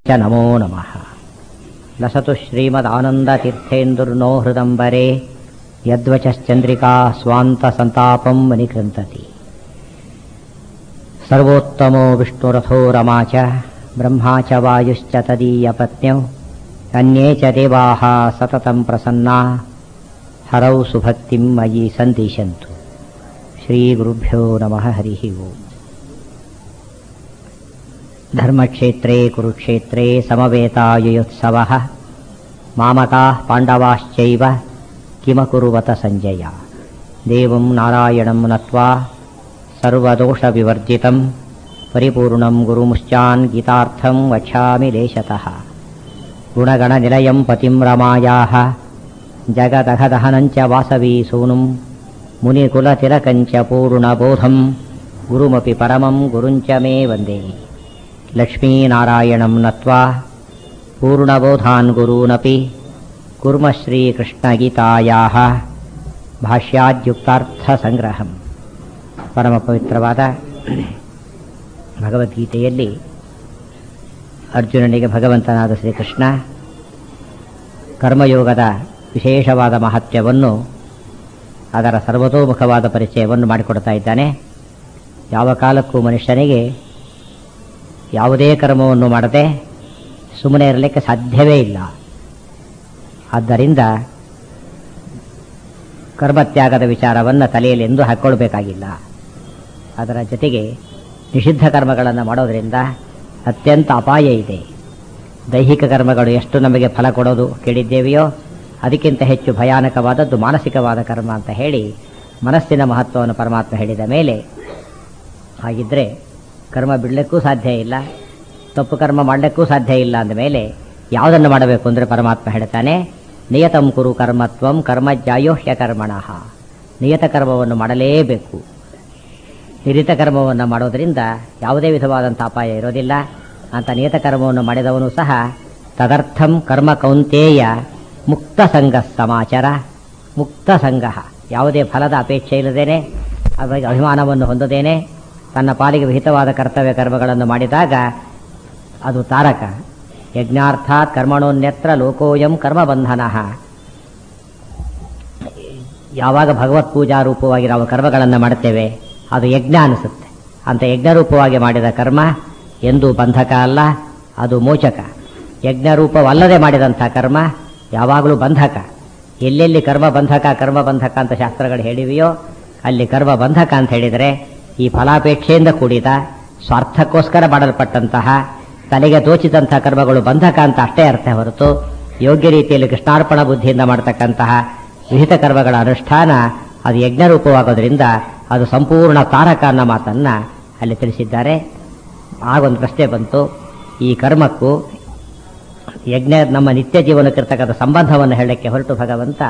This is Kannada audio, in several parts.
च नमो नमः लसतु श्रीमदानन्दतीर्थेन्दुर्नो हृदम्बरे यद्वचश्चन्द्रिका स्वान्तसन्तापम् वनिकृन्तति सर्वोत्तमो विष्णुरथो रमा च ब्रह्मा च वायुश्च तदीयपत्न्यौ अन्ये च देवाः सततम् प्रसन्ना हरौ सुभक्तिम् मयि सन्दिशन्तु श्रीगुरुभ्यो नमः हरिः ओम् धर्मक्षेत्रे कुरुक्षेत्रे समवेतायुयोत्सवः मामकाः पाण्डवाश्चैव किमकुर्वत सञ्जय देवं नारायणं नत्वा सर्वदोषविवर्जितं परिपूर्णं गुरुमुश्चान् गीतार्थं वक्ष्यामि लेशतः गुणगणनिलयं पतिं रमायाः जगदहदहनञ्च वासवी सूनुं मुनिकुलतिलकञ्च पूर्णबोधं गुरुमपि परमं गुरुञ्च मे वन्दे लक्ष्मीनारायणं नत्वा पूर्णबोधान् गुरूनपि कुर्म ಶ್ರೀಕೃಷ್ಣಗೀತಾಯಾಹ ಭಾಷ್ಯಾದ್ಯುಕ್ತಾರ್ಥಸಂಗ್ರಹಂ ಪರಮ ಪವಿತ್ರವಾದ ಭಗವದ್ಗೀತೆಯಲ್ಲಿ ಅರ್ಜುನನಿಗೆ ಭಗವಂತನಾದ ಶ್ರೀಕೃಷ್ಣ ಕರ್ಮಯೋಗದ ವಿಶೇಷವಾದ ಮಹತ್ವವನ್ನು ಅದರ ಸರ್ವತೋಮುಖವಾದ ಪರಿಚಯವನ್ನು ಮಾಡಿಕೊಡ್ತಾ ಇದ್ದಾನೆ ಯಾವ ಕಾಲಕ್ಕೂ ಮನುಷ್ಯನಿಗೆ ಯಾವುದೇ ಕರ್ಮವನ್ನು ಮಾಡದೆ ಸುಮ್ಮನೆ ಇರಲಿಕ್ಕೆ ಸಾಧ್ಯವೇ ಇಲ್ಲ ಆದ್ದರಿಂದ ಕರ್ಮತ್ಯಾಗದ ವಿಚಾರವನ್ನು ತಲೆಯಲ್ಲಿ ಎಂದೂ ಹಾಕ್ಕೊಳ್ಬೇಕಾಗಿಲ್ಲ ಅದರ ಜೊತೆಗೆ ನಿಷಿದ್ಧ ಕರ್ಮಗಳನ್ನು ಮಾಡೋದರಿಂದ ಅತ್ಯಂತ ಅಪಾಯ ಇದೆ ದೈಹಿಕ ಕರ್ಮಗಳು ಎಷ್ಟು ನಮಗೆ ಫಲ ಕೊಡೋದು ಕೇಳಿದ್ದೇವೆಯೋ ಅದಕ್ಕಿಂತ ಹೆಚ್ಚು ಭಯಾನಕವಾದದ್ದು ಮಾನಸಿಕವಾದ ಕರ್ಮ ಅಂತ ಹೇಳಿ ಮನಸ್ಸಿನ ಮಹತ್ವವನ್ನು ಪರಮಾತ್ಮ ಹೇಳಿದ ಮೇಲೆ ಹಾಗಿದ್ರೆ ಕರ್ಮ ಬಿಡಲಿಕ್ಕೂ ಸಾಧ್ಯ ಇಲ್ಲ ತಪ್ಪು ಕರ್ಮ ಮಾಡಲಿಕ್ಕೂ ಸಾಧ್ಯ ಇಲ್ಲ ಅಂದ ಮೇಲೆ ಯಾವುದನ್ನು ಮಾಡಬೇಕು ಅಂದರೆ ಪರಮಾತ್ಮ ಹೇಳ್ತಾನೆ ನಿಯತಂ ಕುರು ಕರ್ಮತ್ವಂ ಕರ್ಮ ಜಾಯೋಹ್ಯ ಕರ್ಮಣಃ ನಿಯತ ಕರ್ಮವನ್ನು ಮಾಡಲೇಬೇಕು ನಿರಿತ ಕರ್ಮವನ್ನು ಮಾಡೋದರಿಂದ ಯಾವುದೇ ವಿಧವಾದಂಥ ಅಪಾಯ ಇರೋದಿಲ್ಲ ಅಂತ ನಿಯತ ಕರ್ಮವನ್ನು ಮಾಡಿದವನು ಸಹ ತದರ್ಥಂ ಕರ್ಮ ಕೌಂತೇಯ ಮುಕ್ತ ಸಂಘ ಸಮಾಚಾರ ಮುಕ್ತ ಸಂಘ ಯಾವುದೇ ಫಲದ ಅಪೇಕ್ಷೆ ಇಲ್ಲದೇನೆ ಅವರಿಗೆ ಅಭಿಮಾನವನ್ನು ಹೊಂದದೇನೆ ತನ್ನ ಪಾಲಿಗೆ ವಿಹಿತವಾದ ಕರ್ತವ್ಯ ಕರ್ಮಗಳನ್ನು ಮಾಡಿದಾಗ ಅದು ತಾರಕ ಯಜ್ಞಾರ್ಥಾತ್ ಕರ್ಮಣೋನ್ಯತ್ರ ಲೋಕೋಯಂ ಕರ್ಮಬಂಧನ ಯಾವಾಗ ಭಗವತ್ ಪೂಜಾ ರೂಪವಾಗಿ ನಾವು ಕರ್ಮಗಳನ್ನು ಮಾಡುತ್ತೇವೆ ಅದು ಯಜ್ಞ ಅನಿಸುತ್ತೆ ಅಂತ ಯಜ್ಞರೂಪವಾಗಿ ಮಾಡಿದ ಕರ್ಮ ಎಂದೂ ಬಂಧಕ ಅಲ್ಲ ಅದು ಮೋಚಕ ಯಜ್ಞರೂಪವಲ್ಲದೆ ಮಾಡಿದಂಥ ಕರ್ಮ ಯಾವಾಗಲೂ ಬಂಧಕ ಎಲ್ಲೆಲ್ಲಿ ಕರ್ಮ ಬಂಧಕ ಕರ್ಮ ಬಂಧಕ ಅಂತ ಶಾಸ್ತ್ರಗಳು ಹೇಳಿವೆಯೋ ಅಲ್ಲಿ ಕರ್ಮ ಬಂಧಕ ಅಂತ ಹೇಳಿದರೆ ಈ ಫಲಾಪೇಕ್ಷೆಯಿಂದ ಕೂಡಿದ ಸ್ವಾರ್ಥಕ್ಕೋಸ್ಕರ ಮಾಡಲ್ಪಟ್ಟಂತಹ ತಲೆಗೆ ತೋಚಿದಂತಹ ಕರ್ಮಗಳು ಬಂಧಕ ಅಂತ ಅಷ್ಟೇ ಅರ್ಥ ಹೊರತು ಯೋಗ್ಯ ರೀತಿಯಲ್ಲಿ ಕೃಷ್ಣಾರ್ಪಣ ಬುದ್ಧಿಯಿಂದ ಮಾಡತಕ್ಕಂತಹ ವಿಹಿತ ಕರ್ಮಗಳ ಅನುಷ್ಠಾನ ಅದು ಯಜ್ಞರೂಪವಾಗೋದ್ರಿಂದ ಅದು ಸಂಪೂರ್ಣ ತಾರಕ ಅನ್ನೋ ಮಾತನ್ನ ಅಲ್ಲಿ ತಿಳಿಸಿದ್ದಾರೆ ಆಗೊಂದು ಪ್ರಶ್ನೆ ಬಂತು ಈ ಕರ್ಮಕ್ಕೂ ಯಜ್ಞ ನಮ್ಮ ನಿತ್ಯ ಜೀವನಕ್ಕಿರ್ತಕ್ಕಂಥ ಸಂಬಂಧವನ್ನು ಹೇಳಕ್ಕೆ ಹೊರಟು ಭಗವಂತ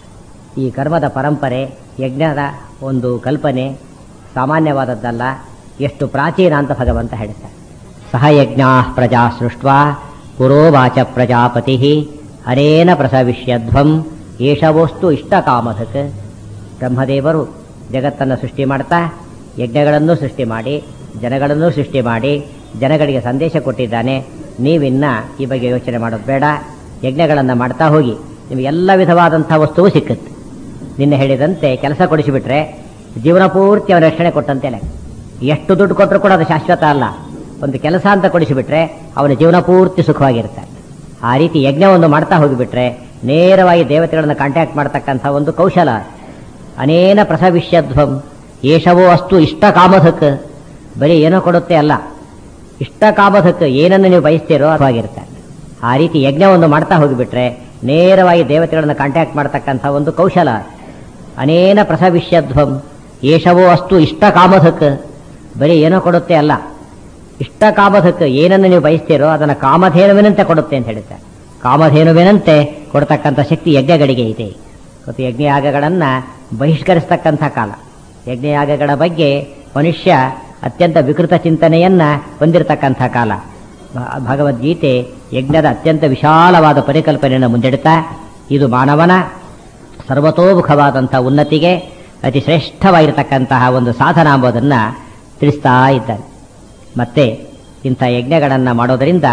ಈ ಕರ್ಮದ ಪರಂಪರೆ ಯಜ್ಞದ ಒಂದು ಕಲ್ಪನೆ ಸಾಮಾನ್ಯವಾದದ್ದಲ್ಲ ಎಷ್ಟು ಪ್ರಾಚೀನ ಅಂತ ಭಗವಂತ ಹೇಳ್ತಾರೆ ಸಹಯಜ್ಞಾ ಪ್ರಜಾ ಸೃಷ್ಟ ಪುರೋವಾಚ ಪ್ರಜಾಪತಿ ಅನೇನ ಪ್ರಸವಿಷ್ಯಧ್ವಂ ಏಷವೋಸ್ತು ಇಷ್ಟ ಕಾಮಧಕ್ ಬ್ರಹ್ಮದೇವರು ಜಗತ್ತನ್ನು ಸೃಷ್ಟಿ ಮಾಡ್ತಾ ಯಜ್ಞಗಳನ್ನು ಸೃಷ್ಟಿ ಮಾಡಿ ಜನಗಳನ್ನು ಸೃಷ್ಟಿ ಮಾಡಿ ಜನಗಳಿಗೆ ಸಂದೇಶ ಕೊಟ್ಟಿದ್ದಾನೆ ನೀವಿನ್ನ ಈ ಬಗ್ಗೆ ಯೋಚನೆ ಮಾಡೋದು ಬೇಡ ಯಜ್ಞಗಳನ್ನು ಮಾಡ್ತಾ ಹೋಗಿ ನಿಮಗೆ ಎಲ್ಲ ವಿಧವಾದಂಥ ವಸ್ತುವು ಸಿಕ್ಕುತ್ತೆ ನಿನ್ನೆ ಹೇಳಿದಂತೆ ಕೆಲಸ ಕೊಡಿಸಿಬಿಟ್ರೆ ಜೀವನ ಪೂರ್ತಿ ಅವನ ರಕ್ಷಣೆ ಕೊಟ್ಟಂತೆ ಎಷ್ಟು ದುಡ್ಡು ಕೊಟ್ಟರು ಕೂಡ ಅದು ಶಾಶ್ವತ ಅಲ್ಲ ಒಂದು ಕೆಲಸ ಅಂತ ಕೊಡಿಸಿಬಿಟ್ರೆ ಅವನ ಜೀವನ ಪೂರ್ತಿ ಸುಖವಾಗಿರ್ತಾನೆ ಆ ರೀತಿ ಯಜ್ಞವನ್ನು ಮಾಡ್ತಾ ಹೋಗಿಬಿಟ್ರೆ ನೇರವಾಗಿ ದೇವತೆಗಳನ್ನು ಕಾಂಟ್ಯಾಕ್ಟ್ ಮಾಡ್ತಕ್ಕಂಥ ಒಂದು ಕೌಶಲ ಅನೇನ ಪ್ರಸವಿಷ್ಯಧ್ವಂ ಏಷವೋ ಅಷ್ಟು ಇಷ್ಟ ಕಾಮಧಕ್ ಬರೀ ಏನೋ ಕೊಡುತ್ತೆ ಅಲ್ಲ ಇಷ್ಟ ಕಾಮಧಕ್ ಏನನ್ನು ನೀವು ಬಯಸ್ತೀರೋ ಅದಾಗಿರ್ತಾನೆ ಆ ರೀತಿ ಯಜ್ಞವನ್ನು ಮಾಡ್ತಾ ಹೋಗಿಬಿಟ್ರೆ ನೇರವಾಗಿ ದೇವತೆಗಳನ್ನು ಕಾಂಟ್ಯಾಕ್ಟ್ ಮಾಡ್ತಕ್ಕಂಥ ಒಂದು ಕೌಶಲ ಅನೇನ ಪ್ರಸವಿಷ್ಯಧ್ವಂ ಏಷವೋ ಅಷ್ಟು ಇಷ್ಟ ಕಾಮಧಕ್ ಬರೀ ಏನೋ ಕೊಡುತ್ತೆ ಅಲ್ಲ ಇಷ್ಟ ಕಾಮಧಕ್ ಏನನ್ನು ನೀವು ಬಯಸ್ತೀರೋ ಅದನ್ನು ಕಾಮಧೇನುವಿನಂತೆ ಕೊಡುತ್ತೆ ಅಂತ ಹೇಳ್ತಾರೆ ಕಾಮಧೇನುವಿನಂತೆ ಕೊಡ್ತಕ್ಕಂಥ ಶಕ್ತಿ ಯಜ್ಞಗಳಿಗೆ ಇದೆ ಮತ್ತು ಯಜ್ಞಯಾಗಗಳನ್ನು ಬಹಿಷ್ಕರಿಸ್ತಕ್ಕಂಥ ಕಾಲ ಯಜ್ಞಯಾಗಗಳ ಬಗ್ಗೆ ಮನುಷ್ಯ ಅತ್ಯಂತ ವಿಕೃತ ಚಿಂತನೆಯನ್ನ ಹೊಂದಿರತಕ್ಕಂಥ ಕಾಲ ಭಗವದ್ಗೀತೆ ಯಜ್ಞದ ಅತ್ಯಂತ ವಿಶಾಲವಾದ ಪರಿಕಲ್ಪನೆಯನ್ನು ಮುಂದಿಡುತ್ತಾ ಇದು ಮಾನವನ ಸರ್ವತೋಮುಖವಾದಂಥ ಉನ್ನತಿಗೆ ಅತಿ ಶ್ರೇಷ್ಠವಾಗಿರತಕ್ಕಂತಹ ಒಂದು ಸಾಧನ ಎಂಬುದನ್ನು ತಿಳಿಸ್ತಾ ಇದ್ದಾನೆ ಮತ್ತೆ ಇಂಥ ಯಜ್ಞಗಳನ್ನು ಮಾಡೋದರಿಂದ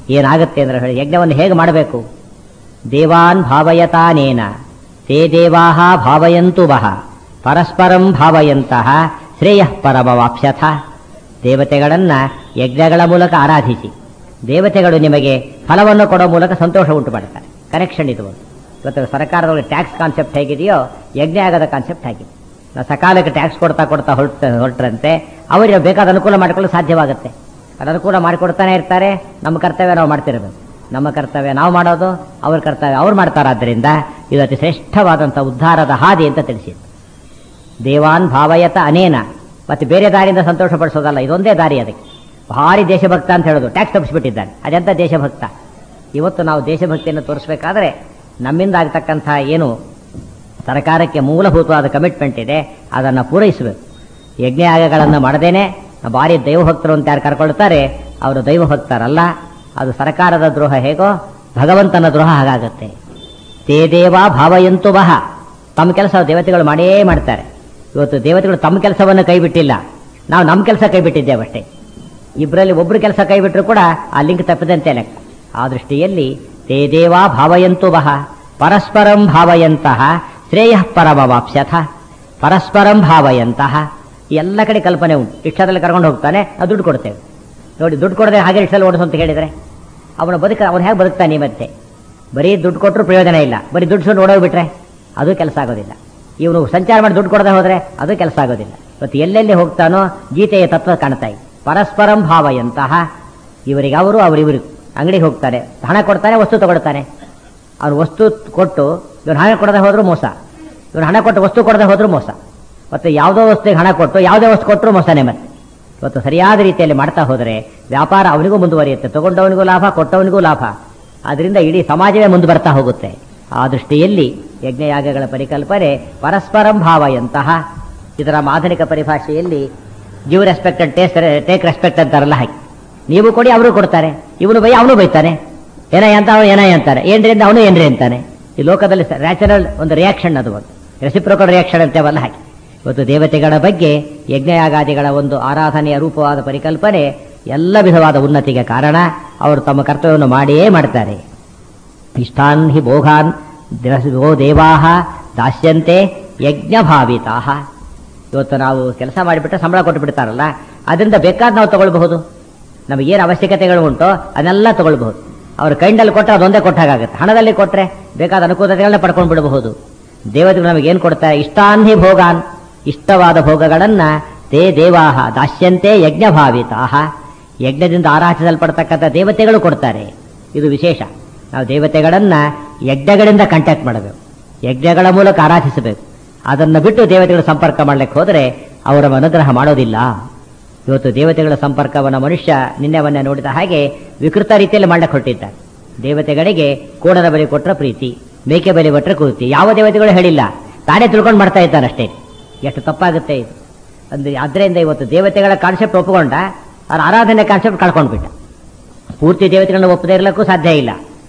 ಏನಾಗುತ್ತೆ ಅಂದ್ರೆ ಹೇಳಿ ಯಜ್ಞವನ್ನು ಹೇಗೆ ಮಾಡಬೇಕು ದೇವಾನ್ ಭಾವಯತಾನೇನ ತೇ ದೇವಾಹ ಭಾವಯಂತು ವಹ ಪರಸ್ಪರಂ ಭಾವಯಂತಹ ಶ್ರೇಯಃ ಪರಮವಾಪ್ಸ್ಯಥ ದೇವತೆಗಳನ್ನ ಯಜ್ಞಗಳ ಮೂಲಕ ಆರಾಧಿಸಿ ದೇವತೆಗಳು ನಿಮಗೆ ಫಲವನ್ನು ಕೊಡೋ ಮೂಲಕ ಸಂತೋಷ ಉಂಟು ಮಾಡ್ತಾರೆ ಕನೆಕ್ಷನ್ ಇದು ಒಂದು. ಇವತ್ತು ಸರ್ಕಾರದೊಳಗೆ ಟ್ಯಾಕ್ಸ್ ಕಾನ್ಸೆಪ್ಟ್ ಹೇಗಿದೆಯೋ ಯಜ್ಞ ಆಗದ ಕಾನ್ಸೆಪ್ಟ್ ಆಗಿದೆ ನಾವು ಸಕಾಲಕ್ಕೆ ಟ್ಯಾಕ್ಸ್ ಕೊಡ್ತಾ ಕೊಡ್ತಾ ಹೊರಟ ಹೊರಟ್ರಂತೆ ಅವರಿಗೆ ಬೇಕಾದ ಅನುಕೂಲ ಮಾಡಿಕೊಳ್ಳಲು ಸಾಧ್ಯವಾಗುತ್ತೆ ಅದು ಅನುಕೂಲ ಮಾಡಿಕೊಡ್ತಾನೆ ಇರ್ತಾರೆ ನಮ್ಮ ಕರ್ತವ್ಯ ನಾವು ಮಾಡ್ತಿರಬೇಕು ನಮ್ಮ ಕರ್ತವ್ಯ ನಾವು ಮಾಡೋದು ಅವ್ರ ಕರ್ತವ್ಯ ಅವ್ರು ಮಾಡ್ತಾರಾದ್ದರಿಂದ ಇದು ಅತಿ ಶ್ರೇಷ್ಠವಾದಂಥ ಉದ್ಧಾರದ ಹಾದಿ ಅಂತ ತಿಳಿಸಿದ್ದು ದೇವಾನ್ ಭಾವಯತ ಅನೇನ ಮತ್ತೆ ಬೇರೆ ದಾರಿಯಿಂದ ಸಂತೋಷ ಪಡಿಸೋದಲ್ಲ ಇದೊಂದೇ ದಾರಿ ಅದಕ್ಕೆ ಭಾರಿ ದೇಶಭಕ್ತ ಅಂತ ಹೇಳೋದು ಟ್ಯಾಕ್ಸ್ ತಪ್ಪಿಸ್ಬಿಟ್ಟಿದ್ದಾನೆ ಅದೆಂತ ದೇಶಭಕ್ತ ಇವತ್ತು ನಾವು ದೇಶಭಕ್ತಿಯನ್ನು ತೋರಿಸಬೇಕಾದ್ರೆ ನಮ್ಮಿಂದ ಆಗ್ತಕ್ಕಂಥ ಏನು ಸರ್ಕಾರಕ್ಕೆ ಮೂಲಭೂತವಾದ ಕಮಿಟ್ಮೆಂಟ್ ಇದೆ ಅದನ್ನು ಪೂರೈಸಬೇಕು ಯಜ್ಞಯಾಗಗಳನ್ನು ಮಾಡದೇನೆ ಭಾರಿ ದೈವಭಕ್ತರು ಅಂತ ಯಾರು ಕರ್ಕೊಳ್ತಾರೆ ಅವರು ದೈವಭಕ್ತರಲ್ಲ ಅದು ಸರ್ಕಾರದ ದ್ರೋಹ ಹೇಗೋ ಭಗವಂತನ ದ್ರೋಹ ಹಾಗಾಗತ್ತೆ ತೇ ದೇವ ಭಾವಯಂತು ವಹ ತಮ್ಮ ಕೆಲಸ ದೇವತೆಗಳು ಮಾಡೇ ಮಾಡ್ತಾರೆ ಇವತ್ತು ದೇವತೆಗಳು ತಮ್ಮ ಕೆಲಸವನ್ನು ಕೈ ಬಿಟ್ಟಿಲ್ಲ ನಾವು ನಮ್ಮ ಕೆಲಸ ಕೈ ಬಿಟ್ಟಿದ್ದೇವಷ್ಟೇ ಇಬ್ಬರಲ್ಲಿ ಒಬ್ರು ಕೆಲಸ ಕೈ ಬಿಟ್ಟರು ಕೂಡ ಆ ಲಿಂಕ್ ತಪ್ಪಿದಂತೆ ಲೆಕ್ಕ ಆ ದೃಷ್ಟಿಯಲ್ಲಿ ತೇ ದೇವಾ ಭಾವಯಂತು ವಹ ಪರಸ್ಪರಂ ಭಾವಯಂತಹ ಶ್ರೇಯ ಪರಮವಾಪ್ಸ್ಯಥ ಪರಸ್ಪರಂ ಭಾವಯಂತಹ ಎಲ್ಲ ಕಡೆ ಕಲ್ಪನೆ ಉಂಟು ರಿಕ್ಷಾದಲ್ಲಿ ಕರ್ಕೊಂಡು ಹೋಗ್ತಾನೆ ನಾವು ದುಡ್ಡು ಕೊಡ್ತೇವೆ ನೋಡಿ ದುಡ್ಡು ಕೊಡದೆ ಹಾಗೆ ರಿಕ್ಷಾದಲ್ಲಿ ಓಡಿಸು ಅಂತ ಹೇಳಿದರೆ ಅವನ ಬದುಕ ಅವನು ಹೇಗೆ ಬದುಕ್ತಾನೆ ಮತ್ತೆ ಬರೀ ದುಡ್ಡು ಕೊಟ್ಟರು ಪ್ರಯೋಜನ ಇಲ್ಲ ಬರೀ ದುಡ್ಡು ಸುಟ್ಟು ಓಡೋಗ್ಬಿಟ್ರೆ ಅದು ಕೆಲಸ ಆಗೋದಿಲ್ಲ ಇವನು ಸಂಚಾರ ಮಾಡಿ ದುಡ್ಡು ಕೊಡದೆ ಹೋದ್ರೆ ಅದು ಕೆಲಸ ಆಗೋದಿಲ್ಲ ಇವತ್ತು ಎಲ್ಲೆಲ್ಲಿ ಹೋಗ್ತಾನೋ ಗೀತೆಯ ತತ್ವ ಕಾಣ್ತಾ ಇದೆ ಪರಸ್ಪರಂ ಭಾವಯಂತಹ ಇವರಿಗೆ ಅವರು ಅವರಿವರಿಗೂ ಅಂಗಡಿಗೆ ಹೋಗ್ತಾರೆ ಹಣ ಕೊಡ್ತಾನೆ ವಸ್ತು ತಗೊಳ್ತಾನೆ ಅವ್ನು ವಸ್ತು ಕೊಟ್ಟು ಇವನು ಹಣ ಕೊಡದೆ ಹೋದ್ರೂ ಮೋಸ ಇವನು ಹಣ ಕೊಟ್ಟು ವಸ್ತು ಕೊಡದೆ ಹೋದ್ರೂ ಮೋಸ ಮತ್ತು ಯಾವುದೋ ವಸ್ತುವಿಗೆ ಹಣ ಕೊಟ್ಟು ಯಾವುದೇ ವಸ್ತು ಕೊಟ್ಟರು ಮೋಸನೇ ಮತ್ತೆ ಇವತ್ತು ಸರಿಯಾದ ರೀತಿಯಲ್ಲಿ ಮಾಡ್ತಾ ಹೋದರೆ ವ್ಯಾಪಾರ ಅವನಿಗೂ ಮುಂದುವರಿಯುತ್ತೆ ತಗೊಂಡವನಿಗೂ ಲಾಭ ಕೊಟ್ಟವನಿಗೂ ಲಾಭ ಅದರಿಂದ ಇಡೀ ಸಮಾಜವೇ ಮುಂದೆ ಬರ್ತಾ ಹೋಗುತ್ತೆ ಆ ದೃಷ್ಟಿಯಲ್ಲಿ ಯಜ್ಞಯಾಗಗಳ ಪರಿಕಲ್ಪನೆ ಪರಸ್ಪರಂ ಭಾವಯಂತಹ ಇದರ ಆಧುನಿಕ ಪರಿಭಾಷೆಯಲ್ಲಿ give respect and taste take respect ಅಂತಾರಲ್ಲ ಹಾಗೆ ನೀವು ಕೊಡಿ ಅವರು ಕೊಡ್ತಾರೆ ಇವನು ಬೈ ಅವನು ಬೈತಾನೆ ಏನ ಅಂತ ಅವನು ಏನ ಅಂತಾರೆ ಏನ್ರಿ ಅಂತ ಅವನು ಏನ್ರಿ ಅಂತಾನೆ ಈ ಲೋಕದಲ್ಲಿ ನ್ಯಾಚುರಲ್ ಒಂದು ರಿಯಾಕ್ಷನ್ ಅದು ಒಂದು ರೆಸಿಪ್ರೋಕಲ್ ರಿಯಾಕ್ಷನ್ ಅಂತೇವಲ್ಲ ಹಾಗೆ ಇವತ್ತು ದೇವತೆಗಳ ಬಗ್ಗೆ ಯಜ್ಞಯಾಗಾದಿಗಳ ಒಂದು ಆರಾಧನೆಯ ರೂಪವಾದ ಪರಿಕಲ್ಪನೆ ಎಲ್ಲ ವಿಧವಾದ ಉನ್ನತಿಗೆ ಕಾರಣ ಅವರು ತಮ್ಮ ಕರ್ತವ್ಯವನ್ನು ಮಾಡಿಯೇ ಮಾಡ್ತಾರೆ ಇಷ್ಟಾನ್ ಹಿ ಭೋಗಾನ್ ಓ ದೇವಾಹ ದಾಸ್ಯಂತೆ ಯಜ್ಞ ಭಾವಿತಾಹ ಇವತ್ತು ನಾವು ಕೆಲಸ ಮಾಡಿಬಿಟ್ರೆ ಸಂಬಳ ಕೊಟ್ಟು ಬಿಡ್ತಾರಲ್ಲ ಅದರಿಂದ ಬೇಕಾದ ನಾವು ತಗೊಳ್ಬಹುದು ನಮಗೇನು ಅವಶ್ಯಕತೆಗಳು ಉಂಟೋ ಅದನ್ನೆಲ್ಲ ತಗೊಳ್ಬಹುದು ಅವ್ರ ಕೈಂಡಲ್ಲಿ ಕೊಟ್ಟರೆ ಅದೊಂದೇ ಕೊಟ್ಟಾಗುತ್ತೆ ಹಣದಲ್ಲಿ ಕೊಟ್ಟರೆ ಬೇಕಾದ ಅನುಕೂಲತೆಗಳನ್ನ ಪಡ್ಕೊಂಡು ಬಿಡಬಹುದು ದೇವತೆಗಳು ನಮಗೇನು ಕೊಡ್ತಾರೆ ಇಷ್ಟಾನ್ಹಿ ಭೋಗಾನ್ ಇಷ್ಟವಾದ ಭೋಗಗಳನ್ನ ತೇ ದೇವಾಹ ದಾಸ್ಯಂತೆ ಯಜ್ಞ ಭಾವಿತಾಹ ಯಜ್ಞದಿಂದ ಆರಾಧಿಸಲ್ಪಡ್ತಕ್ಕಂಥ ದೇವತೆಗಳು ಕೊಡ್ತಾರೆ ಇದು ವಿಶೇಷ ನಾವು ದೇವತೆಗಳನ್ನ ಯಜ್ಞಗಳಿಂದ ಕಾಂಟ್ಯಾಕ್ಟ್ ಮಾಡಬೇಕು ಯಜ್ಞಗಳ ಮೂಲಕ ಆರಾಧಿಸಬೇಕು ಅದನ್ನು ಬಿಟ್ಟು ದೇವತೆಗಳ ಸಂಪರ್ಕ ಮಾಡ್ಲಿಕ್ಕೆ ಹೋದರೆ ಅವರ ಅನುಗ್ರಹ ಮಾಡೋದಿಲ್ಲ ಇವತ್ತು ದೇವತೆಗಳ ಸಂಪರ್ಕವನ್ನು ಮನುಷ್ಯ ನಿನ್ನೆ ಮೊನ್ನೆ ನೋಡಿದ ಹಾಗೆ ವಿಕೃತ ರೀತಿಯಲ್ಲಿ ಮಾಡ್ಲಿಕ್ಕೆ ಹೊರಟಿದ್ದಾರೆ ದೇವತೆಗಳಿಗೆ ಕೋಣದ ಬಲಿ ಕೊಟ್ಟರೆ ಪ್ರೀತಿ ಮೇಕೆ ಬಲಿ ಕೊಟ್ಟರೆ ಕೂತಿ ಯಾವ ದೇವತೆಗಳು ಹೇಳಿಲ್ಲ ತಾನೇ ತಿಳ್ಕೊಂಡು ಮಾಡ್ತಾ ಇದ್ದಾನಷ್ಟೇ ಎಷ್ಟು ತಪ್ಪಾಗುತ್ತೆ ಇದು ಅಂದ್ರೆ ಅದರಿಂದ ಇವತ್ತು ದೇವತೆಗಳ ಕಾನ್ಸೆಪ್ಟ್ ಒಪ್ಪಿಕೊಂಡ ಅವ್ರ ಆರಾಧನೆ ಕಾನ್ಸೆಪ್ಟ್ ಕಳ್ಕೊಂಡ್ಬಿಟ್ಟ ಪೂರ್ತಿ ದೇವತೆಗಳನ್ನ ಒಪ್ಪದೇ ಇರಲಿಕ್ಕೂ ಸಾಧ್ಯ ಇಲ್ಲ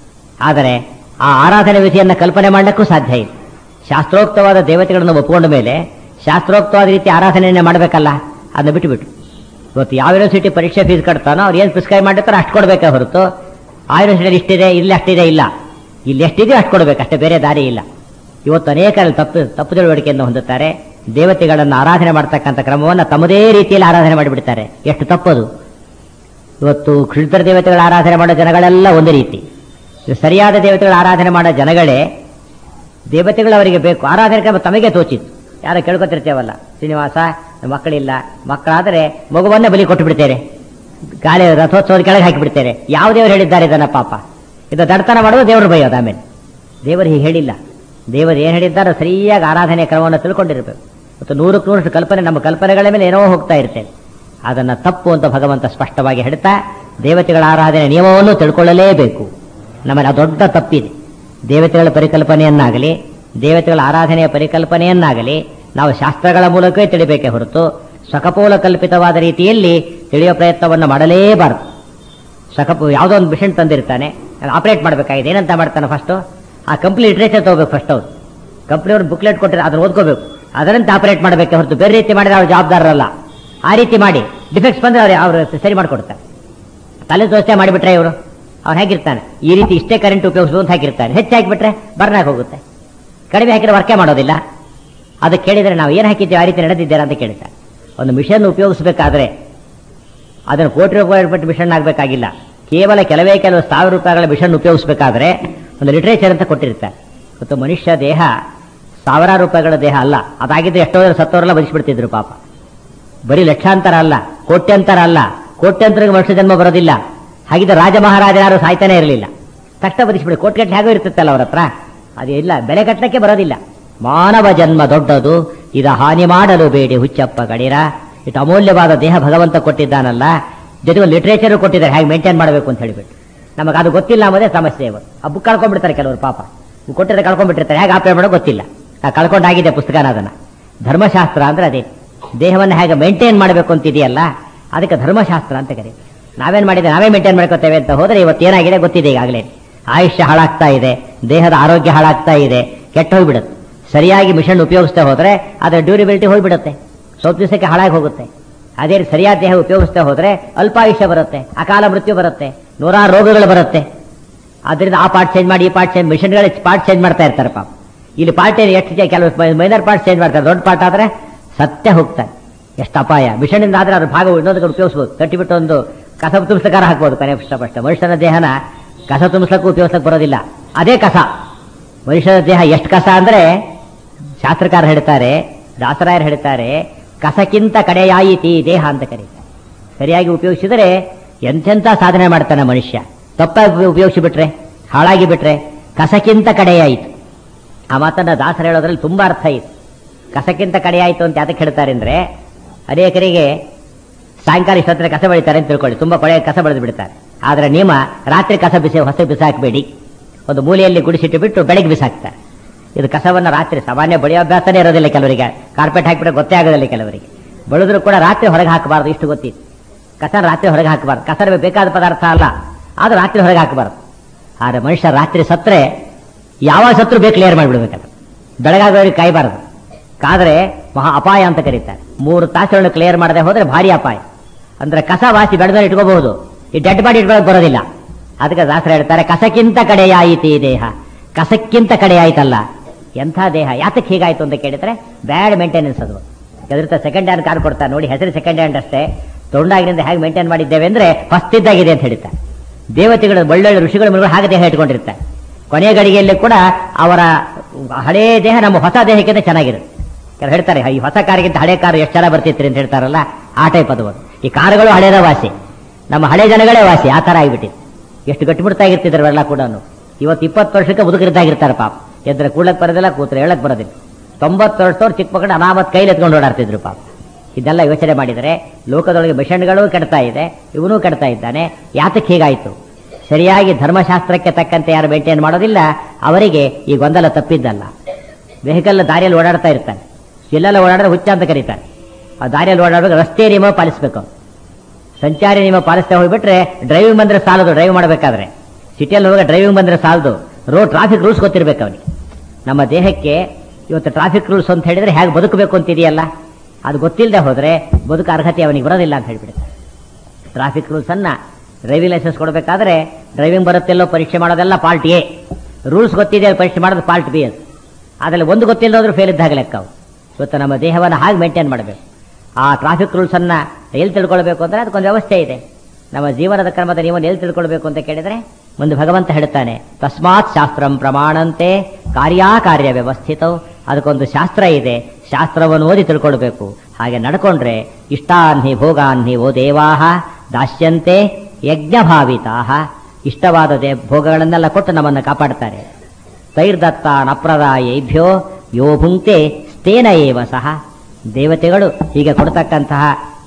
ಆದರೆ ಆ ಆರಾಧನೆ ವಿಧಿಯನ್ನು ಕಲ್ಪನೆ ಮಾಡಲಿಕ್ಕೂ ಸಾಧ್ಯ ಇಲ್ಲ ಶಾಸ್ತ್ರೋಕ್ತವಾದ ದೇವತೆಗಳನ್ನು ಒಪ್ಪಿಕೊಂಡ ಮೇಲೆ ಶಾಸ್ತ್ರೋಕ್ತವಾದ ರೀತಿ ಆರಾಧನೆಯನ್ನೇ ಮಾಡಬೇಕಲ್ಲ ಅದನ್ನ ಬಿಟ್ಟುಬಿಟ್ಟು ಇವತ್ತು ಯಾವ ಯೂನಿವರ್ಸಿಟಿ ಪರೀಕ್ಷೆ ಫೀಸ್ ಕಟ್ತಾನೋ ಅವ್ರು ಏನು ಪ್ರಿಸ್ಕ್ರೈಬ್ ಮಾಡಿರ್ತಾರೋ ಅಷ್ಟು ಕೊಡಬೇಕೇ ಹೊರತು ಆ ಯೂನಿವರ್ಸಿಟಿಯಲ್ಲಿ ಇಷ್ಟಿದೆ ಇಲ್ಲಿ ಅಷ್ಟಿದೆ ಇಲ್ಲ ಇಲ್ಲಿ ಎಷ್ಟಿದೆ ಅಷ್ಟು ಕೊಡಬೇಕು ಅಷ್ಟೇ ಬೇರೆ ದಾರಿ ಇಲ್ಲ ಇವತ್ತು ಅನೇಕ ತಪ್ಪು ತಪ್ಪು ತಿಳುವಳಿಕೆಯನ್ನು ಹೊಂದುತ್ತಾರೆ ದೇವತೆಗಳನ್ನು ಆರಾಧನೆ ಮಾಡ್ತಕ್ಕಂಥ ಕ್ರಮವನ್ನು ತಮ್ಮದೇ ರೀತಿಯಲ್ಲಿ ಆರಾಧನೆ ಮಾಡಿಬಿಡ್ತಾರೆ ಎಷ್ಟು ತಪ್ಪದು ಇವತ್ತು ಕ್ಷುದ್ರ ದೇವತೆಗಳ ಆರಾಧನೆ ಮಾಡೋ ಜನಗಳೆಲ್ಲ ಒಂದು ರೀತಿ ಇದು ಸರಿಯಾದ ದೇವತೆಗಳ ಆರಾಧನೆ ಮಾಡೋ ಜನಗಳೇ ದೇವತೆಗಳು ಅವರಿಗೆ ಬೇಕು ಆರಾಧನೆ ಕ್ರಮ ತಮಗೆ ತೋಚಿತ್ತು ಯಾರೋ ಕೇಳ್ಕೊತಿರ್ತೇವಲ್ಲ ಶ್ರೀನಿವಾಸ ಮಕ್ಕಳಿಲ್ಲ ಮಕ್ಕಳಾದರೆ ಮಗುವನ್ನೇ ಬಲಿ ಕೊಟ್ಟು ಬಿಡ್ತೇನೆ ಗಾಳಿ ರಥೋತ್ಸವದ ಕೆಳಗೆ ಹಾಕಿ ಬಿಡ್ತೇನೆ ಯಾವ ದೇವರು ಹೇಳಿದ್ದಾರೆ ಇದನ್ನ ಪಾಪ ಇದು ದಡ್ತನ ಮಾಡೋದು ದೇವರು ಬೈಯೋದು ಆಮೇಲೆ ದೇವರು ಹೀಗೆ ಹೇಳಿಲ್ಲ ದೇವರು ಏನು ಹೇಳಿದ್ದಾರೋ ಸರಿಯಾಗಿ ಆರಾಧನೆ ಕ್ರಮವನ್ನು ತಿಳ್ಕೊಂಡಿರಬೇಕು ಮತ್ತು ನೂರಕ್ಕೆ ನೂರಷ್ಟು ಕಲ್ಪನೆ ನಮ್ಮ ಕಲ್ಪನೆಗಳ ಮೇಲೆ ಏನೋ ಹೋಗ್ತಾ ಇರ್ತೇವೆ ಅದನ್ನ ತಪ್ಪು ಅಂತ ಭಗವಂತ ಸ್ಪಷ್ಟವಾಗಿ ಹೇಳ್ತಾ ದೇವತೆಗಳ ಆರಾಧನೆ ನಿಯಮವನ್ನು ತಿಳ್ಕೊಳ್ಳಲೇಬೇಕು ನಮ್ಮಲ್ಲಿ ಆ ದೊಡ್ಡ ತಪ್ಪಿದೆ ದೇವತೆಗಳ ಪರಿಕಲ್ಪನೆಯನ್ನಾಗಲಿ ದೇವತೆಗಳ ಆರಾಧನೆಯ ಪರಿಕಲ್ಪನೆಯನ್ನಾಗಲಿ ನಾವು ಶಾಸ್ತ್ರಗಳ ಮೂಲಕವೇ ತಿಳಿಬೇಕೇ ಹೊರತು ಸಕಪೋಲ ಕಲ್ಪಿತವಾದ ರೀತಿಯಲ್ಲಿ ತಿಳಿಯುವ ಪ್ರಯತ್ನವನ್ನು ಮಾಡಲೇಬಾರದು ಸಕಪು ಯಾವುದೋ ಒಂದು ಮಿಷನ್ ತಂದಿರ್ತಾನೆ ಆಪರೇಟ್ ಮಾಡಬೇಕಾಗಿದೆ ಏನಂತ ಮಾಡ್ತಾನೆ ಫಸ್ಟು ಆ ಕಂಪ್ನಿ ಲಿಟ್ರೇಚರ್ ತಗೋಬೇಕು ಫಸ್ಟ್ ಅವ್ರು ಕಂಪ್ನಿಯವ್ರು ಬುಕ್ಲೆಟ್ ಕೊಟ್ಟಿರೋ ಅದನ್ನು ಓದ್ಕೋಬೇಕು ಅದರಂತೆ ಆಪರೇಟ್ ಮಾಡಬೇಕೆ ಹೊರತು ಬೇರೆ ರೀತಿ ಮಾಡಿದ್ರೆ ಅವ್ರು ಜವಾಬ್ದಾರರಲ್ಲ ಆ ರೀತಿ ಮಾಡಿ ಡಿಫೆಕ್ಟ್ಸ್ ಬಂದರೆ ಅವ್ರು ಅವರು ಸರಿ ಮಾಡಿಕೊಡ್ತಾರೆ ತಲೆ ದೋಸೆ ಮಾಡಿಬಿಟ್ರೆ ಇವರು ಅವ್ನು ಹೇಗಿರ್ತಾನೆ ಈ ರೀತಿ ಇಷ್ಟೇ ಕರೆಂಟ್ ಉಪಯೋಗಿಸು ಅಂತ ಹಾಕಿರ್ತಾನೆ ಹೆಚ್ಚು ಹಾಕಿಬಿಟ್ರೆ ಬರ್ನಾಗ ಹೋಗುತ್ತೆ ಕಡಿಮೆ ಹಾಕಿದ್ರೆ ವರ್ಕೆ ಮಾಡೋದಿಲ್ಲ ಅದಕ್ಕೆ ಕೇಳಿದರೆ ನಾವು ಏನು ಹಾಕಿದ್ದೇವೆ ಆ ರೀತಿ ನಡೆದಿದ್ದೀರಾ ಅಂತ ಕೇಳ್ತಾರೆ ಒಂದು ಮಿಷನ್ ಉಪಯೋಗಿಸಬೇಕಾದ್ರೆ ಅದನ್ನು ಕೋಟಿ ರೂಪಾಯಿ ಪಟ್ಟು ಮಿಷನ್ ಆಗಬೇಕಾಗಿಲ್ಲ ಕೇವಲ ಕೆಲವೇ ಕೆಲವು ಸಾವಿರ ರೂಪಾಯಿಗಳ ಮಿಷನ್ ಉಪಯೋಗಿಸಬೇಕಾದ್ರೆ ಒಂದು ಲಿಟ್ರೇಚರ್ ಅಂತ ಕೊಟ್ಟಿರ್ತಾರೆ ಮತ್ತು ಮನುಷ್ಯ ದೇಹ ಸಾವಿರಾರು ರೂಪಾಯಿಗಳ ದೇಹ ಅಲ್ಲ ಅದಾಗಿದ್ರೆ ಎಷ್ಟೋ ಜನ ಸತ್ತವರೆಲ್ಲ ಬದುಕಿಬಿಡ್ತಿದ್ರು ಪಾಪ ಬರೀ ಲಕ್ಷಾಂತರ ಅಲ್ಲ ಕೋಟ್ಯಂತರ ಅಲ್ಲ ಕೋಟ್ಯಂತರಿಗೆ ಮನುಷ್ಯ ಜನ್ಮ ಬರೋದಿಲ್ಲ ಹಾಗಿದ್ರೆ ರಾಜ ಮಹಾರಾಜರು ಸಾಯ್ತಾನೆ ಇರಲಿಲ್ಲ ಕಷ್ಟ ಬದುಕಿಬಿಡಿ ಕೋಟ್ಗಟ್ಟಲೆ ಹೇಗೋ ಇರ್ತಿತ್ತಲ್ಲ ಅವ್ರ ಹತ್ರ ಅದೇ ಇಲ್ಲ ಬೆಲೆ ಕಟ್ಟಕ್ಕೆ ಬರೋದಿಲ್ಲ ಮಾನವ ಜನ್ಮ ದೊಡ್ಡದು ಇದ ಹಾನಿ ಮಾಡಲು ಬೇಡಿ ಹುಚ್ಚಪ್ಪ ಗಡಿರ ಇಟ್ಟು ಅಮೂಲ್ಯವಾದ ದೇಹ ಭಗವಂತ ಕೊಟ್ಟಿದ್ದಾನಲ್ಲ ಜೊತೆಗೆ ಲಿಟ್ರೇಚರ್ ಕೊಟ್ಟಿದ್ದಾರೆ ಹೇಗೆ ಮೇಂಟೈನ್ ಮಾಡಬೇಕು ಅಂತ ಹೇಳಿಬಿಟ್ಟು ನಮಗೆ ಅದು ಗೊತ್ತಿಲ್ಲ ಅನ್ನೋದೇ ಸಮಸ್ಯೆ ಇವತ್ತು ಆ ಬುಕ್ ಕಳ್ಕೊಂಡ್ಬಿಡ್ತಾರೆ ಕೆಲವರು ಪಾಪ ಕೊಟ್ಟಿದ್ರೆ ಕಳ್ಕೊಂಡ್ಬಿಟ್ಟಿರ್ತಾರೆ ಹೇಗೆ ಆಪರೇಟ್ ಮಾಡೋ ಗೊತ್ತಿಲ್ಲ ಆ ಕಳ್ಕೊಂಡಾಗಿದೆ ಪುಸ್ತಕನ ಅದನ್ನ ಧರ್ಮಶಾಸ್ತ್ರ ಅಂದ್ರೆ ಅದೇ ದೇಹವನ್ನು ಹೇಗೆ ಮೇಂಟೈನ್ ಮಾಡಬೇಕು ಅಂತ ಇದೆಯಲ್ಲ ಅದಕ್ಕೆ ಧರ್ಮಶಾಸ್ತ್ರ ಅಂತ ಕರೀತಾರೆ ನಾವೇನ್ ಮಾಡಿದ್ರೆ ನಾವೇ ಮೇಂಟೈನ್ ಮಾಡ್ಕೋತೇವೆ ಅಂತ ಹೋದ್ರೆ ಇವತ್ತೇನಾಗಿದೆ ಗೊತ್ತಿದೆ ಈಗಾಗಲೇ ಆಯುಷ್ಯ ಹಾಳಾಗ್ತಾ ಇದೆ ದೇಹದ ಆರೋಗ್ಯ ಹಾಳಾಗ್ತಾ ಇದೆ ಕೆಟ್ಟ ಹೋಗ್ಬಿಡುತ್ತೆ ಸರಿಯಾಗಿ ಮಿಷನ್ ಉಪಯೋಗಿಸ್ತಾ ಹೋದ್ರೆ ಅದರ ಡ್ಯೂರಿಬಿಲಿಟಿ ಹೋಗ್ಬಿಡುತ್ತೆ ಸ್ವಲ್ಪ ದಿವಸಕ್ಕೆ ಹಾಳಾಗಿ ಹೋಗುತ್ತೆ ಅದೇ ರೀತಿ ಸರಿಯಾದ ದೇಹ ಉಪಯೋಗಿಸ್ತಾ ಹೋದ್ರೆ ಅಲ್ಪಾಯುಷ್ಯ ಬರುತ್ತೆ ಅಕಾಲ ಮೃತ್ಯು ಬರುತ್ತೆ ನೂರಾರು ರೋಗಗಳು ಬರುತ್ತೆ ಅದರಿಂದ ಆ ಪಾರ್ಟ್ ಚೇಂಜ್ ಮಾಡಿ ಈ ಪಾರ್ಟ್ ಚೇಂಜ್ ಮಿಷನ್ಗಳ ಪಾರ್ಟ್ ಚೇಂಜ್ ಮಾಡ್ತಾ ಇರ್ತಾರೆ ಪಾಪ ಇಲ್ಲಿ ಪಾರ್ಟ್ ಏನು ಎಷ್ಟು ಜನ ಕೆಲವು ಮೈನರ್ ಪಾರ್ಟ್ ಚೇಂಜ್ ಮಾಡ್ತಾರೆ ದೊಡ್ಡ ಪಾರ್ಟ್ ಆದ್ರೆ ಸತ್ಯ ಹೋಗ್ತಾರೆ ಎಷ್ಟು ಅಪಾಯ ಮಿಷನಿಂದ ಆದ್ರೆ ಅದ್ರ ಭಾಗ ಇನ್ನೊಂದು ಉಪಯೋಗಿಸ್ಬೋದು ಕಟ್ಟಿಬಿಟ್ಟು ಒಂದು ಕಸ ತುಂಬಿಸ್ಲಕಾರ ಹಾಕ್ಬೋದು ಕನೆ ಪುಷ್ಟ ಮನುಷ್ಯನ ದೇಹನ ಕಸ ತುಂಬಿಸ್ಲಕ್ಕೂ ಉಪಯೋಗಿಸಕ್ಕೆ ಬರೋದಿಲ್ಲ ಅದೇ ಕಸ ಮನುಷ್ಯನ ದೇಹ ಎಷ್ಟು ಕಸ ಅಂದ್ರೆ ಶಾಸ್ತ್ರಕಾರ ಹೇಳ್ತಾರೆ ದಾಸರಾಯರು ಹೇಳ್ತಾರೆ ಕಸಕ್ಕಿಂತ ಕಡೆಯಾಯಿತಿ ದೇಹ ಅಂತ ಕರೀತಾರೆ ಸರಿಯಾಗಿ ಉಪಯೋಗಿಸಿದರೆ ಎಂತೆಂಥ ಸಾಧನೆ ಮಾಡ್ತಾನೆ ಮನುಷ್ಯ ತಪ್ಪಾಗಿ ಉಪಯೋಗಿಸಿ ಬಿಟ್ರೆ ಹಾಳಾಗಿ ಬಿಟ್ರೆ ಕಸಕ್ಕಿಂತ ಕಡೆಯಾಯಿತು ಆ ಮಾತನ್ನ ದಾಸರು ಹೇಳೋದ್ರಲ್ಲಿ ತುಂಬಾ ಅರ್ಥ ಇದೆ ಕಸಕ್ಕಿಂತ ಕಡೆಯಾಯಿತು ಅಂತ ಯಾತಕ್ಕೆ ಹೇಳ್ತಾರೆ ಅಂದ್ರೆ ಅನೇಕರಿಗೆ ಸಾಯಂಕಾಲ ಇಷ್ಟೊತ್ತರ ಕಸ ಬೆಳಿತಾರೆ ಅಂತ ತಿಳ್ಕೊಳ್ಳಿ ತುಂಬಾ ಕೊಳೆ ಕಸ ಬೆಳೆದು ಬಿಡ್ತಾರೆ ಆದ್ರೆ ನಿಯಮ ರಾತ್ರಿ ಕಸ ಬಿಸಿ ಹೊಸ ಬಿಸಾಕಬೇಡಿ ಒಂದು ಮೂಲೆಯಲ್ಲಿ ಗುಡಿಸಿಟ್ಟು ಬಿಟ್ಟು ಬೆಳಗ್ಗೆ ಬಿಸಾಕ್ತಾರೆ ಇದು ಕಸವನ್ನ ರಾತ್ರಿ ಸಾಮಾನ್ಯ ಬಳಿಯೋ ಅಭ್ಯಾಸನೇ ಇರೋದಿಲ್ಲ ಕೆಲವರಿಗೆ ಕಾರ್ಪೆಟ್ ಹಾಕಿಬಿಟ್ರೆ ಗೊತ್ತೇ ಆಗೋದಿಲ್ಲ ಕೆಲವರಿಗೆ ಬೆಳೆದ್ರು ಕೂಡ ರಾತ್ರಿ ಹೊರಗೆ ಹಾಕಬಾರ್ದು ಇಷ್ಟು ಗೊತ್ತಿತ್ತು ಕಸ ರಾತ್ರಿ ಹೊರಗೆ ಹಾಕಬಾರ್ದು ಕಸ ಬೇಕಾದ ಪದಾರ್ಥ ಅಲ್ಲ ಆದ್ರೆ ರಾತ್ರಿ ಹೊರಗೆ ಹಾಕಬಾರ್ದು ಆದ್ರೆ ಮನುಷ್ಯ ರಾತ್ರಿ ಸತ್ರೆ ಯಾವ ಸತ್ರು ಬೇಕು ಕ್ಲಿಯರ್ ಮಾಡಿಬಿಡ್ಬೇಕಲ್ಲ ಬೆಳಗಾಗೋರಿಗೆ ಕಾಯಬಾರದು ಕಾದ್ರೆ ಮಹಾ ಅಪಾಯ ಅಂತ ಕರೀತಾರೆ ಮೂರು ತಾಸುಗಳನ್ನು ಕ್ಲಿಯರ್ ಮಾಡದೆ ಹೋದ್ರೆ ಭಾರಿ ಅಪಾಯ ಅಂದ್ರೆ ಕಸ ವಾಸಿ ಬೆಳೆದ ಇಟ್ಕೋಬಹುದು ಈ ಡೆಡ್ ಬಾಡಿ ಇಟ್ಕೊಳ್ಳೋಕೆ ಬರೋದಿಲ್ಲ ಅದಕ್ಕೆ ದಾಸರ ಹೇಳ್ತಾರೆ ಕಸಕ್ಕಿಂತ ಕಡೆಯಾಯಿತು ಈ ದೇಹ ಕಸಕ್ಕಿಂತ ಕಡೆಯಾಯ್ತಲ್ಲ ಎಂಥ ದೇಹ ಯಾತಕ್ಕೆ ಹೀಗಾಯ್ತು ಅಂತ ಕೇಳಿದ್ರೆ ಬ್ಯಾಡ್ ಮೇಂಟೆನೆನ್ಸ್ ಅದು ಎದುರ್ತ ಸೆಕೆಂಡ್ ಹ್ಯಾಂಡ್ ಕಾರ್ ಕೊಡ್ತಾರೆ ನೋಡಿ ಹೆಸರು ಸೆಕೆಂಡ್ ಹ್ಯಾಂಡ್ ಅಷ್ಟೇ ತೊಂಡಾಗಿನಿಂದ ಹೇಗೆ ಮೇಂಟೈನ್ ಮಾಡಿದ್ದೇವೆ ಅಂದ್ರೆ ಫಸ್ಟ್ ಇದ್ದಾಗಿದೆ ಅಂತ ಹೇಳ್ತಾರೆ ದೇವತೆಗಳು ಒಳ್ಳೊಳ್ಳೆ ಋಷಿಗಳ ಮೇಲೆ ಹಾಗೆ ದೇಹ ಇಟ್ಕೊಂಡಿರ್ತಾರೆ ಕೊನೆಯ ಗಡಿಗೆಯಲ್ಲಿ ಕೂಡ ಅವರ ಹಳೇ ದೇಹ ನಮ್ಮ ಹೊಸ ದೇಹಕ್ಕಿಂತ ಚೆನ್ನಾಗಿರುತ್ತೆ ಕೆಲವು ಹೇಳ್ತಾರೆ ಈ ಹೊಸ ಕಾರಿಗಿಂತ ಹಳೆ ಕಾರು ಎಷ್ಟು ಚೆನ್ನಾಗಿ ಬರ್ತಿತ್ತು ಅಂತ ಹೇಳ್ತಾರಲ್ಲ ಆ ಟೈಪ್ ಅದು ಈ ಕಾರುಗಳು ಹಳೇದ ವಾಸಿ ನಮ್ಮ ಹಳೆ ಜನಗಳೇ ವಾಸಿ ಆ ತರ ಆಗಿಬಿಟ್ಟಿದೆ ಎಷ್ಟು ಗಟ್ಟಿಮುಟ್ಟಾಗಿರ್ತಿದ್ರವೆಲ್ಲ ಕೂಡ ಇವತ್ತು ಇಪ್ಪತ್ತು ವರ್ಷಕ್ಕೆ ಮುದುಕರಿದ್ದಾಗಿರ್ತಾರೆ ಪಾಪ ಎದ್ರೆ ಕೂಡಕ್ ಬರೋದಿಲ್ಲ ಕೂತ್ರೆ ಹೇಳಕ್ ಬರೋದಿಲ್ಲ ತೊಂಬತ್ತು ವರ್ಷದವ್ರು ಚಿಕ್ಕ ಮಕ್ಕಳು ಅನಾಮತ್ ಕೈಲಿ ಎತ್ಕೊಂಡು ಓಡಾಡ್ತಿದ್ರು ಪಾಪ ಇದೆಲ್ಲ ಯೋಚನೆ ಮಾಡಿದರೆ ಲೋಕದೊಳಗೆ ಮಿಷನ್ಗಳು ಕೆಡ್ತಾ ಇದೆ ಇವನು ಕೆಡ್ತಾ ಇದ್ದಾನೆ ಯಾತಕ್ಕೆ ಹೀಗಾಯ್ತು ಸರಿಯಾಗಿ ಧರ್ಮಶಾಸ್ತ್ರಕ್ಕೆ ತಕ್ಕಂತೆ ಯಾರು ಮೇಂಟೈನ್ ಮಾಡೋದಿಲ್ಲ ಅವರಿಗೆ ಈ ಗೊಂದಲ ತಪ್ಪಿದ್ದಲ್ಲ ವೆಹಿಕಲ್ ದಾರಿಯಲ್ಲಿ ಓಡಾಡ್ತಾ ಇರ್ತಾನೆ ಎಲ್ಲೆಲ್ಲ ಓಡಾಡಿದ್ರೆ ಹುಚ್ಚ ಅಂತ ಕರೀತಾರೆ ಆ ದಾರಿಯಲ್ಲಿ ಓಡಾಡುವಾಗ ರಸ್ತೆ ನಿಯಮ ಪಾಲಿಸಬೇಕು ಸಂಚಾರಿ ನಿಯಮ ಪಾಲಿಸ್ತಾ ಹೋಗ್ಬಿಟ್ರೆ ಡ್ರೈವಿಂಗ್ ಬಂದ್ರೆ ಸಾಲದು ಡ್ರೈವ್ ಮಾಡಬೇಕಾದ್ರೆ ಸಿಟಿಯಲ್ಲಿ ಹೋಗಿ ಡ್ರೈವಿಂಗ್ ಬಂದ್ರೆ ಸಾಲದು ರೋಡ್ ಟ್ರಾಫಿಕ್ ರೂಲ್ಸ್ ಗೊತ್ತಿರ್ಬೇಕು ಅವನಿಗೆ ನಮ್ಮ ದೇಹಕ್ಕೆ ಇವತ್ತು ಟ್ರಾಫಿಕ್ ರೂಲ್ಸ್ ಅಂತ ಹೇಳಿದ್ರೆ ಹೇಗೆ ಬದುಕಬೇಕು ಅಂತಿದೆಯಲ್ಲ ಅದು ಗೊತ್ತಿಲ್ಲದೆ ಹೋದ್ರೆ ಬದುಕು ಅರ್ಹತೆ ಅವನಿಗೆ ಬರೋದಿಲ್ಲ ಅಂತ ಹೇಳ್ಬಿಡುತ್ತೆ ಟ್ರಾಫಿಕ್ ರೂಲ್ಸ್ ಅನ್ನ ಡ್ರೈವಿಂಗ್ ಲೈಸೆನ್ಸ್ ಕೊಡಬೇಕಾದ್ರೆ ಡ್ರೈವಿಂಗ್ ಬರುತ್ತೆಲ್ಲೋ ಪರೀಕ್ಷೆ ಮಾಡೋದೆಲ್ಲ ಪಾರ್ಟ್ ಎ ರೂಲ್ಸ್ ಗೊತ್ತಿದೆ ಪರೀಕ್ಷೆ ಮಾಡೋದು ಪಾರ್ಟ್ ಬಿ ಅದು ಅದರಲ್ಲಿ ಒಂದು ಗೊತ್ತಿಲ್ಲ ಹೋದ್ರೂ ಫೇಲ್ ಇದ್ದಾಗ ಲೆಕ್ಕ ಅವು. ಇವತ್ತು ನಮ್ಮ ದೇಹವನ್ನು ಹಾಗೆ ಮೇಂಟೈನ್ ಮಾಡಬೇಕು ಆ ಟ್ರಾಫಿಕ್ ರೂಲ್ಸ್ ಅನ್ನ ಎಲ್ಲಿ ತಿಳ್ಕೊಳ್ಬೇಕು ಅಂದ್ರೆ ಅದಕ್ಕೊಂದು ವ್ಯವಸ್ಥೆ ಇದೆ ನಮ್ಮ ಜೀವನದ ಕ್ರಮದ ನಿಯಮವನ್ನು ಎಲ್ಲಿ ತಿಳ್ಕೊಳ್ಬೇಕು ಅಂತ ಕೇಳಿದ್ರೆ ಒಂದು ಭಗವಂತ ಹೇಳ್ತಾನೆ ತಸ್ಮಾತ್ ಶಾಸ್ತ್ರಂ ಪ್ರಮಾಣಂತೆ ಕಾರ್ಯಾಕಾರ್ಯ ವ್ಯವಸ್ಥಿತವು ಅದಕ್ಕೊಂದು ಶಾಸ್ತ್ರ ಇದೆ ಶಾಸ್ತ್ರವನ್ನು ಓದಿ ತಿಳ್ಕೊಳ್ಬೇಕು ಹಾಗೆ ನಡ್ಕೊಂಡ್ರೆ ಇಷ್ಟಾನ್ಹಿ ಭೋಗಾನ್ಹಿ ಓ ದೇವಾಹ ದಾಸ್ಯಂತೆ ಯಜ್ಞಭಾವಿತಾಹ ಇಷ್ಟವಾದ ದೇ ಭೋಗಗಳನ್ನೆಲ್ಲ ಕೊಟ್ಟು ನಮ್ಮನ್ನು ಕಾಪಾಡ್ತಾರೆ ತೈರ್ದತ್ತಾನ್ ಅಪ್ರದಾಯೇಭ್ಯೋ ಯೋ ಭುಂಕ್ತೆ ಸ್ಥೇನ ಏವ ಸಹ ದೇವತೆಗಳು ಹೀಗೆ ಕೊಡ್ತಕ್ಕಂತಹ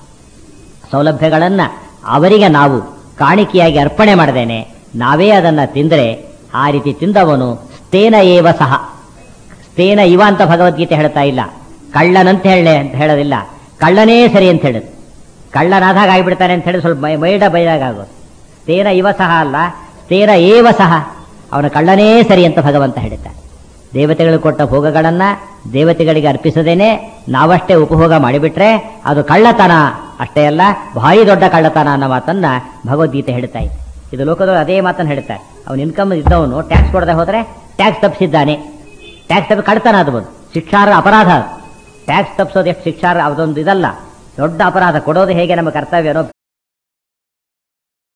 ಸೌಲಭ್ಯಗಳನ್ನ ಅವರಿಗೆ ನಾವು ಕಾಣಿಕೆಯಾಗಿ ಅರ್ಪಣೆ ಮಾಡದೇನೆ ನಾವೇ ಅದನ್ನ ತಿಂದರೆ ಆ ರೀತಿ ತಿಂದವನು ಸ್ಥೇನ ಏವ ಸಹ ಸ್ಥೇನ ಇವ ಅಂತ ಭಗವದ್ಗೀತೆ ಹೇಳ್ತಾ ಇಲ್ಲ ಕಳ್ಳನಂತ ಹೇಳ ಅಂತ ಹೇಳೋದಿಲ್ಲ ಕಳ್ಳನೇ ಸರಿ ಅಂತ ಹೇಳುದು ಕಳ್ಳನಾದಾಗ ಆಗಿಬಿಡ್ತಾನೆ ಅಂತ ಹೇಳಿ ಸ್ವಲ್ಪ ಮೈ- ಮೈಡ ಬೈದಾಗ ಆಗೋದು ಸ್ಥೇನ ಇವ ಸಹ ಅಲ್ಲ ಸ್ಥೇನ ಏವ ಸಹ ಅವನ ಕಳ್ಳನೇ ಸರಿ ಅಂತ ಭಗವಂತ ಹೇಳ್ತಾನೆ ದೇವತೆಗಳು ಕೊಟ್ಟ ಭೋಗಗಳನ್ನ ದೇವತೆಗಳಿಗೆ ಅರ್ಪಿಸದೇನೆ ನಾವಷ್ಟೇ ಉಪಭೋಗ ಮಾಡಿಬಿಟ್ರೆ ಅದು ಕಳ್ಳತನ ಅಷ್ಟೇ ಅಲ್ಲ ಭಾರಿ ದೊಡ್ಡ ಕಳ್ಳತನ ಅನ್ನೋ ಮಾತನ್ನ ಭಗವದ್ಗೀತೆ ಹೇಳ್ತಾ ಇದೆ ಇದು ಲೋಕದವರು ಅದೇ ಮಾತನ್ನು ಹೇಳ್ತಾರೆ ಅವನು ಇನ್ಕಮ್ ಇದ್ದವನು ಟ್ಯಾಕ್ಸ್ ಕೊಡದೆ ಹೋದರೆ ಟ್ಯಾಕ್ಸ್ ತಪ್ಪಿಸಿದ್ದಾನೆ ಟ್ಯಾಕ್ಸ್ ತಪ್ಪಿ ಕಳ್ತನ ಆಗ್ಬೋದು ಶಿಕ್ಷಾರ್ಹ ಅಪರಾಧ ಟ್ಯಾಕ್ಸ್ ತಪ್ಪಿಸೋದು ಎಷ್ಟು ಶಿಕ್ಷಾರ್ಹ ಅದೊಂದು ಇದಲ್ಲ ದೊಡ್ಡ ಅಪರಾಧ ಕೊಡೋದು ಹೇಗೆ ನಮ್ಮ ಕರ್ತವ್ಯನೋ